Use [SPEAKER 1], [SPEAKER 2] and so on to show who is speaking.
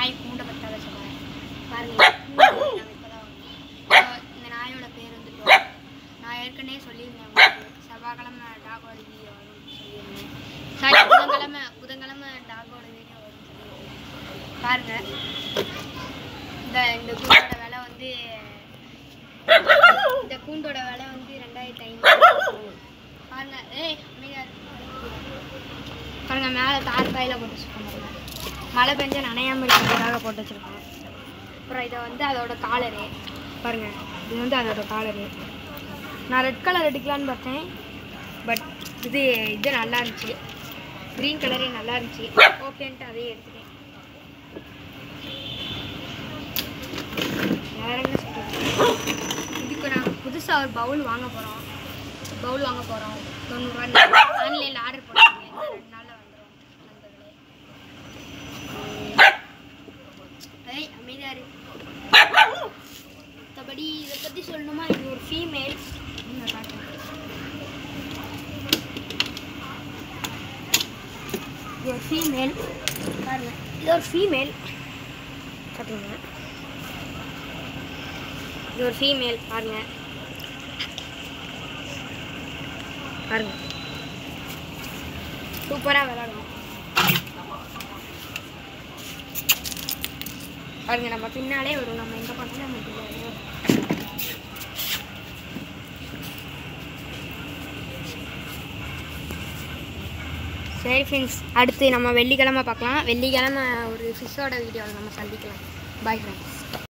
[SPEAKER 1] நாய் கூண்டை பத்தாத சொல்லுவேன் பாருங்க நம்ம இப்பதான் வந்தோம். இந்த நாயோட பேர் வந்து டோனி. நான் ஏற்கனவே சொல்லியிருந்தேன் உங்களுக்கு செவ்வாய்க்கிழமை டாகோட வீடியோ வரும்னு சொல்லியிருந்தேன் சாரி புதன்கிழமை புதன்கிழமை டாகோட வீடியோ வரும்னு சொல்லியிருந்தேன் பாருங்க இந்த இந்த கூண்டோட விலை வந்து இந்த கூண்டோட விலை வந்து ரெண்டாயிரத்தி ஐநூறு பாருங்க ஏய் அமைதியா இரு. பாருங்க மேலே தார் பாயில போட்டு வச்சுருக்கோம் மழை பெஞ்சா நனையாம இருக்கிறதுக்காக போட்டு வச்சிருக்கோம் அப்புறம் இதை வந்து அதோட காலரு பாருங்க இது வந்து அதோட காலரு நான் ரெட் கலர் எடுக்கலான்னு பார்த்தேன் பட் இது இது நல்லா இருந்துச்சு க்ரீன் கலரே நல்லா இருந்துச்சு ஓகேன்ட்டு அதையே எடுத்துட்டேன் வேற என்ன சொல்றது இதுக்கு நாங்கள் புதுசாக ஒரு பவுல் வாங்க போகிறோம் பவுல் வாங்க போகிறோம் தொண்ணூறுரூவா ஆன்லைனில் ஆர்டர் பண்ணிருக்கேன் இந்த ரெண்டு நாளில் வந்துடும் நண்பர்களே ஏய் அமைதியா இரு மற்றபடி இதை பற்றி சொல்லணுமா இது ஒரு ஃபீமேல் இது ஒரு ஃபீமேல் பாருங்க இது ஒரு ஃபீமேல் பார்த்துங்க இது ஒரு ஃபீமேல் பாருங்க பாருங்க சூப்பராக விளாடும் பாருங்க நம்ம பின்னாலே வரும் நம்ம எங்கே பார்த்தாலும் நம்ம பின்னாலே வரும் சரி ஃப்ரெண்ட்ஸ் அடுத்து நம்ம வெள்ளிக்கிழமை பார்க்கலாம் வெள்ளிக்கிழமை ஒரு ஃபிஷ்ஷோட வீடியோவில் நம்ம சந்திக்கலாம் பாய் ஃப்ரெண்ட்ஸ்